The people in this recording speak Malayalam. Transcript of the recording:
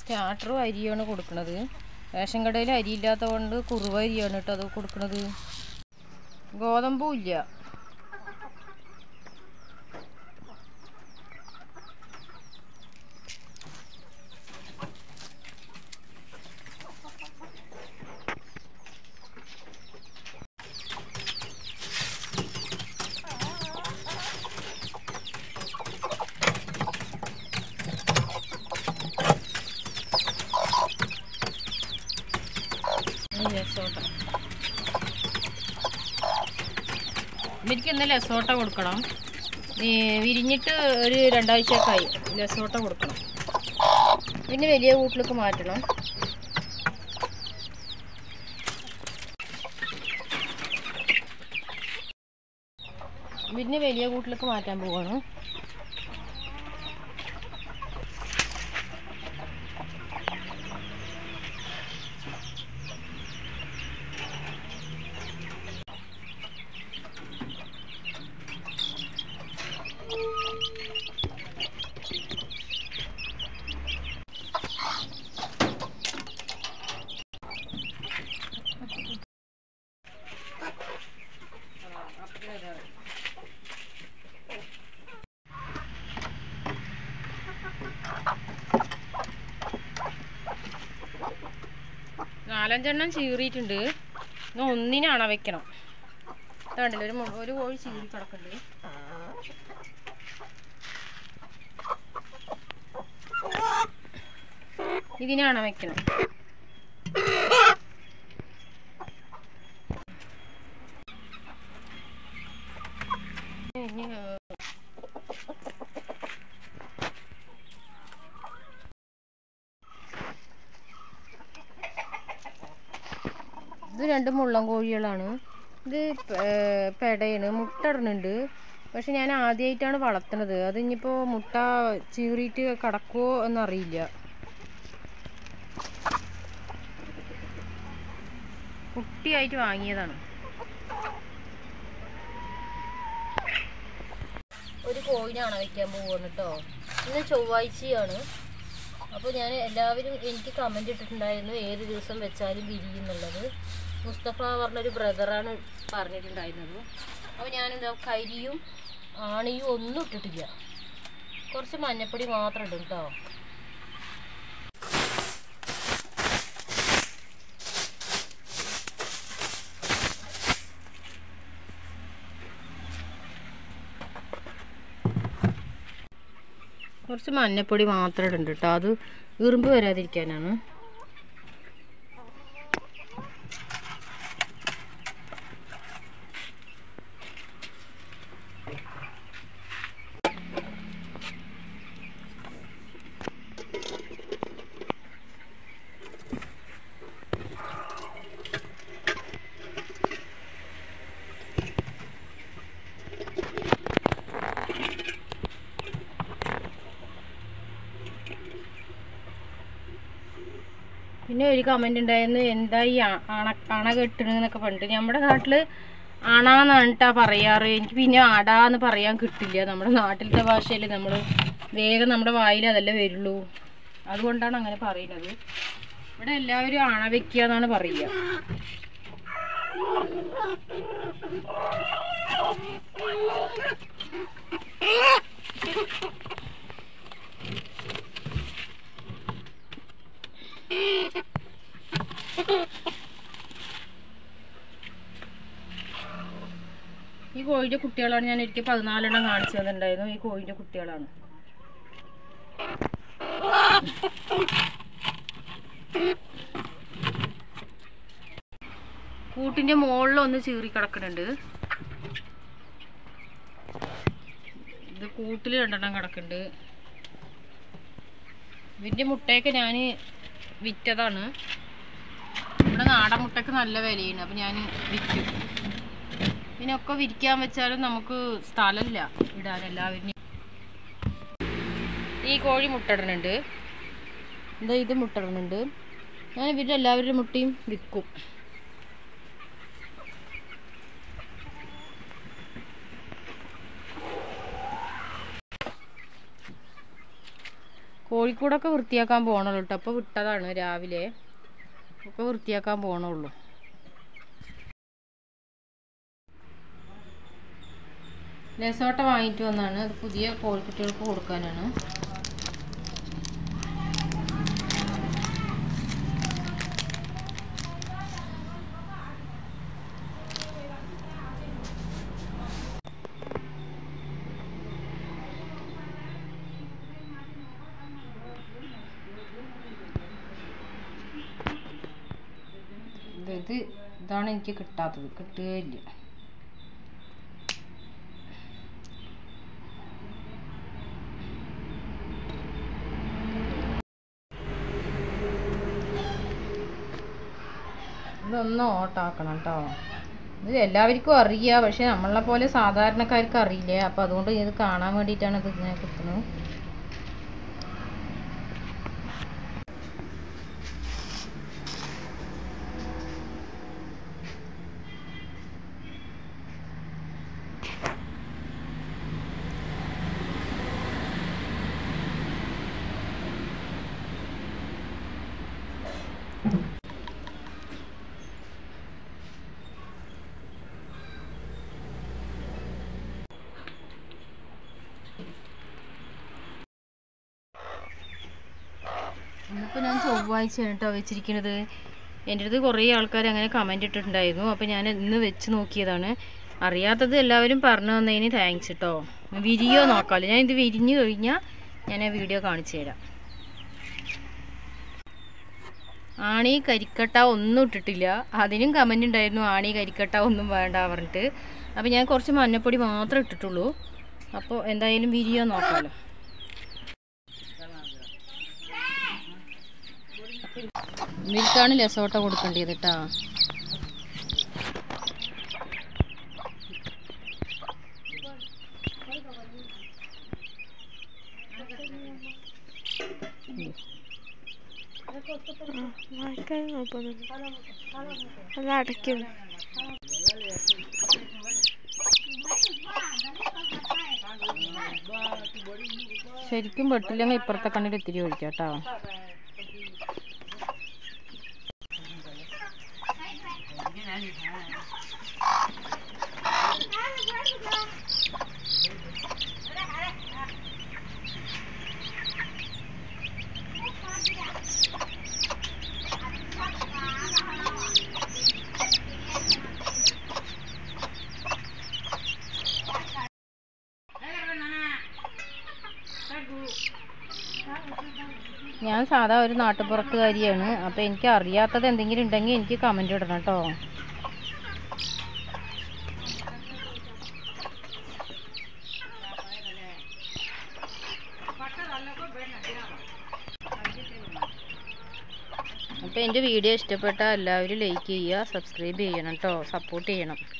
സ്റ്റാർട്ടറും അരിയാണ് കൊടുക്കുന്നത് റേഷൻ കടയിൽ അരി ഇല്ലാത്തത് കൊണ്ട് കുറുവ അരിയാണ് കേട്ടോ അത് കൊടുക്കുന്നത് ഗോതമ്പും ഇല്ല ഇനി ലെസോട്ട എനിക്ക് ഇന്ന് ലെസോട്ട കൊടുക്കണം ഈ വിരിഞ്ഞിട്ട് ഒരു രണ്ടാഴ്ചയൊക്കെ ആയി ലെസോട്ട കൊടുക്കണം പിന്നെ വലിയ കൂട്ടിലേക്ക് മാറ്റണം പിന്നെ വലിയ കൂട്ടിലേക്ക് മാറ്റാൻ പോവാണ് നാലഞ്ചെണ്ണം ചീറിയിട്ടുണ്ട് ഇന്ന് ഒന്നിനാണ് വെക്കണം ഇതാണ്ടില്ല ഒരു മു- ഒരു കോഴി ചീറി കിടക്കുന്നുണ്ട് ഇതിനാണ് വെക്കണം ഇനി, ആ, ഇത് രണ്ട് മുള്ളൻ കോഴികളാണ് ഇത് പേ- പെടയാണ് മുട്ട ഇടുന്നുണ്ട് പക്ഷെ ഞാൻ ആദ്യമായിട്ടാണ് വളർത്തുന്നത് അത് ഇനിയിപ്പോൾ മുട്ട ചീറിയിട്ട് കിടക്കുമോ എന്നറിയില്ല കുട്ടിയായിട്ട് വാങ്ങിയതാണ് ഒരു കോഴിനാണ് വയ്ക്കാൻ പോകുന്നത് കേട്ടോ ഇന്ന് ചൊവ്വാഴ്ചയാണ് അപ്പോൾ ഞാൻ എല്ലാവരും എനിക്ക് കമൻ്റ് ഇട്ടിട്ടുണ്ടായിരുന്നു ഏത് ദിവസം വെച്ചാലും വിരിയും എന്നുള്ളത് മുസ്തഫ പറഞ്ഞൊരു ബ്രദറാണ് പറഞ്ഞിട്ടുണ്ടായിരുന്നത് അപ്പോൾ ഞാനെന്താ കരിയും ആണിയും ഒന്നും ഇട്ടിട്ടില്ല കുറച്ച് മഞ്ഞപ്പൊടി മാത്രം ഇടും കേട്ടോ കുറച്ച് മഞ്ഞപ്പൊടി മാത്രം ഇടുന്നുണ്ട് കേട്ടോ അത് ഇറുമ്പ് വരാതിരിക്കാനാണ് പിന്നെ ഒരു കമന്റ് ഉണ്ടായിരുന്നു എന്താ ഈ അ- അണ അണ കെട്ടണെന്നൊക്കെ പറഞ്ഞിട്ട് നമ്മുടെ നാട്ടില് അണാന്നാണ് കേട്ടാ പറയാറ് എനിക്ക് പിന്നെ അടാന്ന് പറയാൻ കിട്ടില്ല നമ്മുടെ നാട്ടിലത്തെ ഭാഷയിൽ നമ്മൾ വേഗം നമ്മുടെ വായിൽ അതല്ലേ വരുള്ളൂ അതുകൊണ്ടാണ് അങ്ങനെ പറയുന്നത് ഇവിടെ എല്ലാവരും അണ വെക്കുക എന്നാണ് പറയുക ഈ കോഴിന്റെ കുട്ടികളാണ് ഞാൻ ഒരിക്കൽ പതിനാലെണ്ണം കാണിച്ചു തന്നിട്ടുണ്ടായിരുന്നു ഈ കോഴിന്റെ കുട്ടികളാണ് കൂട്ടിന്റെ മുകളിൽ ഒന്ന് ചീറി കിടക്കുന്നുണ്ട് ഇത് കൂട്ടിൽ രണ്ടെണ്ണം കിടക്കുന്നുണ്ട് ഇതിന്റെ മുട്ടയൊക്കെ ഞാൻ വിറ്റതാണ് ഇവിടെ നാടൻ മുട്ടയ്ക്ക് നല്ല വിലയാണ് അപ്പം ഞാൻ വിറ്റു ഇതിനൊക്കെ വിരിക്കാൻ വെച്ചാലും നമുക്ക് സ്ഥലമില്ല ഇടാൻ എല്ലാവരും ഈ കോഴി മുട്ടയിടുന്നുണ്ട് എന്താ ഇത് മുട്ടയിടുന്നുണ്ട് ഞാൻ ഇവരുടെ എല്ലാവരുടെ മുട്ടയും വിൽക്കും കോഴിക്കൂടൊക്കെ വൃത്തിയാക്കാൻ പോകണുള്ളൂ കേട്ടോ അപ്പോൾ വിട്ടതാണ് രാവിലെ ഒക്കെ വൃത്തിയാക്കാൻ പോകണുള്ളൂ രസോട്ട വാങ്ങിയിട്ട് വന്നാണ് അത് പുതിയ കോഴിക്കുട്ടികൾക്ക് കൊടുക്കാനാണ് ഇത് ഇത് ഇതാണ് എനിക്ക് കിട്ടാത്തത് കിട്ടുകയില്ല ഇതൊന്ന് ഓട്ടാക്കണം കേട്ടോ ഇത് എല്ലാവർക്കും അറിയാം പക്ഷെ നമ്മളെ പോലെ സാധാരണക്കാർക്ക് അറിയില്ല അപ്പം അതുകൊണ്ട് ഇത് കാണാൻ വേണ്ടിയിട്ടാണ് ഇത് ഇങ്ങനെ കുത്തുന്നത് ഇന്നിപ്പോൾ ഞാൻ ചൊവ്വാഴ്ചയാണ് കേട്ടോ വെച്ചിരിക്കുന്നത് എൻ്റെ അടുത്ത് കുറേ ആൾക്കാർ അങ്ങനെ കമൻറ്റ് ഇട്ടിട്ടുണ്ടായിരുന്നു അപ്പോൾ ഞാൻ ഇന്ന് വെച്ച് നോക്കിയതാണ് അറിയാത്തത് എല്ലാവരും പറഞ്ഞു തന്നതിന് താങ്ക്സ് കേട്ടോ വിരിയോ നോക്കാമല്ലോ ഞാൻ ഇത് വിരിഞ്ഞു കഴിഞ്ഞാൽ ഞാൻ ആ വീഡിയോ കാണിച്ചു തരാം ആണി കരിക്കട്ട ഒന്നും ഇട്ടിട്ടില്ല അതിനും കമൻറ്റ് ഉണ്ടായിരുന്നു ആണി കരിക്കട്ട ഒന്നും വേണ്ട പറഞ്ഞിട്ട് അപ്പോൾ ഞാൻ കുറച്ച് മഞ്ഞപ്പൊടി മാത്രമേ ഇട്ടിട്ടുള്ളൂ അപ്പോൾ എന്തായാലും വിരിയോ നോക്കാമല്ലോ ഇവർക്കാണ് ലസോട്ട കൊടുക്കേണ്ടത് കേട്ടാ വായിക്കാൻ കുഴപ്പമൊന്നുമില്ല അത് അടയ്ക്കും ശരിക്കും വെട്ടില്ലെങ്കിൽ ഇപ്പുറത്തെ കണ്ണിൽ ഇത്തിരി ഒഴിക്കാം കേട്ടോ ഞാൻ സാധാ ഒരു നാട്ടുപുറത്തുകാരിയാണ് അപ്പോൾ എനിക്ക് അറിയാത്തത് എന്തെങ്കിലും ഉണ്ടെങ്കിൽ എനിക്ക് കമൻറ്റ് ഇടണം കേട്ടോ അപ്പോൾ എൻ്റെ വീഡിയോ ഇഷ്ടപ്പെട്ടാൽ എല്ലാവരും ലൈക്ക് ചെയ്യുക സബ്സ്ക്രൈബ് ചെയ്യണം കേട്ടോ സപ്പോർട്ട് ചെയ്യണം